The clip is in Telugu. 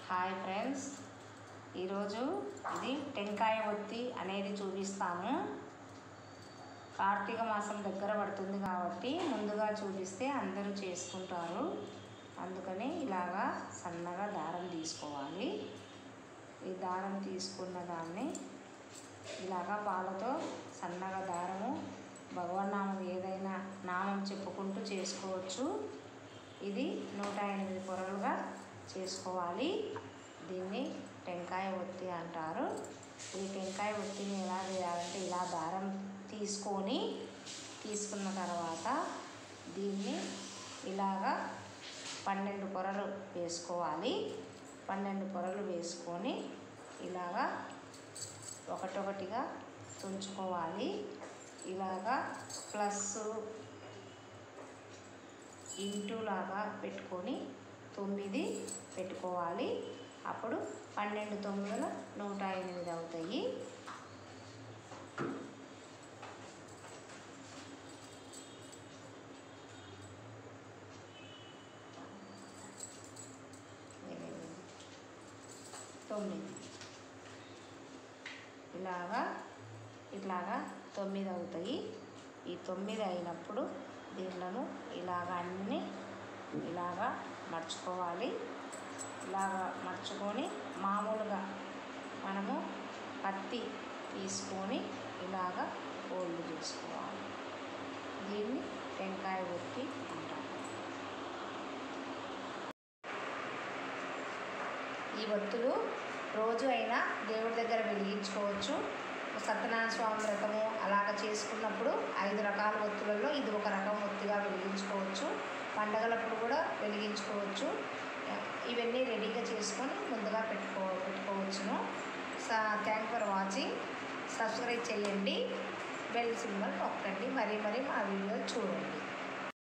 హాయ్ ఫ్రెండ్స్ ఈరోజు ఇది టెంకాయ ఒత్తి అనేది చూపిస్తాను కార్తీక మాసం దగ్గర పడుతుంది కాబట్టి ముందుగా చూపిస్తే అందరూ చేసుకుంటారు అందుకని ఇలాగా సన్నగా దారం తీసుకోవాలి ఈ దారం తీసుకున్న దాన్ని ఇలాగా పాలతో సన్నగా దారము భగవన్నామం ఏదైనా నామం చెప్పుకుంటూ చేసుకోవచ్చు ఇది నూట ఎనిమిది పొరలుగా చేసుకోవాలి దీన్ని టెంకాయ ఒత్తి అంటారు ఈ టెంకాయ ఒత్తిని ఎలా చేయాలంటే ఇలా దారం తీసుకొని తీసుకున్న తర్వాత దీన్ని ఇలాగా పన్నెండు పొరలు వేసుకోవాలి పన్నెండు పొరలు వేసుకొని ఇలాగా ఒకటొకటిగా తుంచుకోవాలి ఇలాగా ప్లస్ ఇంటూ లాగా పెట్టుకొని తొమ్మిది పెట్టుకోవాలి అప్పుడు పన్నెండు తొమ్మిదిల నూట ఎనిమిది అవుతాయి ఎనిమిది తొమ్మిది ఇలాగా ఇట్లాగా తొమ్మిది అవుతాయి ఈ తొమ్మిది అయినప్పుడు దీళ్ళను ఇలాగ అన్నీ ఇలాగా మర్చుకోవాలి ఇలాగా మర్చుకొని మామూలుగా మనము కత్తి తీసుకొని ఇలాగ ఫోల్డ్ చేసుకోవాలి దీన్ని టెంకాయ ఒత్తి అంటారు ఈ ఒత్తులు రోజు అయినా దేవుడి దగ్గర వెలిగించుకోవచ్చు సత్యనారాయణ స్వామి వ్రతము అలాగ చేసుకున్నప్పుడు ఐదు రకాల ఒత్తులలో ఇది ఒక రకం ఒత్తిగా వెలిగించుకోవచ్చు పండగలప్పుడు కూడా వెలిగించుకోవచ్చు ఇవన్నీ రెడీగా చేసుకొని ముందుగా పెట్టుకో పెట్టుకోవచ్చును థ్యాంక్ ఫర్ వాచింగ్ సబ్స్క్రైబ్ చేయండి బెల్ సింబల్ నొక్కండి మరీ మరీ మా వీడియోలు చూడండి